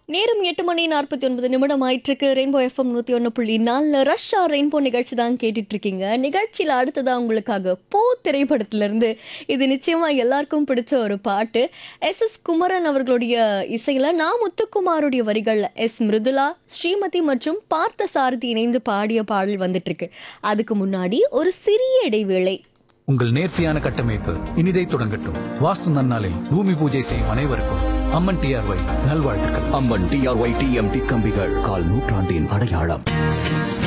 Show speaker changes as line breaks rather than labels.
நேரம் எட்டு மணி நாற்பத்தி ஒன்பது நிமிடம் ஆயிட்டிருக்கு ரெயின்போ எஃப்எம் நூற்றி ஒன்று புள்ளி நாலில் ரஷ்ஷா ரெயின்போ நிகழ்ச்சி தான் கேட்டுட்டு இருக்கீங்க நிகழ்ச்சியில் அடுத்ததா உங்களுக்காக போ திரைப்படத்திலிருந்து இது நிச்சயமாக எல்லாருக்கும் பிடிச்ச ஒரு பாட்டு எஸ் எஸ் குமரன் அவர்களுடைய இசையில் நான் முத்துக்குமாருடைய வரிகளில் எஸ் மிருதுலா ஸ்ரீமதி மற்றும் பார்த்த சாரதி இணைந்து பாடிய பாடல் வந்துட்டு இருக்கு அதுக்கு முன்னாடி ஒரு சிறிய இடைவேளை
உங்கள் நேர்த்தியான கட்டமைப்பு இனிதை தொடங்கட்டும் வாஸ்து நன்னாளில் பூமி பூஜை செய்யும் அனைவருக்கும் அம்மன் டிஆர்ஒய் நல்வாழ்த்துக்கள்
அம்மன் டிஆர்ஒய் டிஎம்டி கம்பிகள் கால் நூற்றாண்டின் அடையாளம்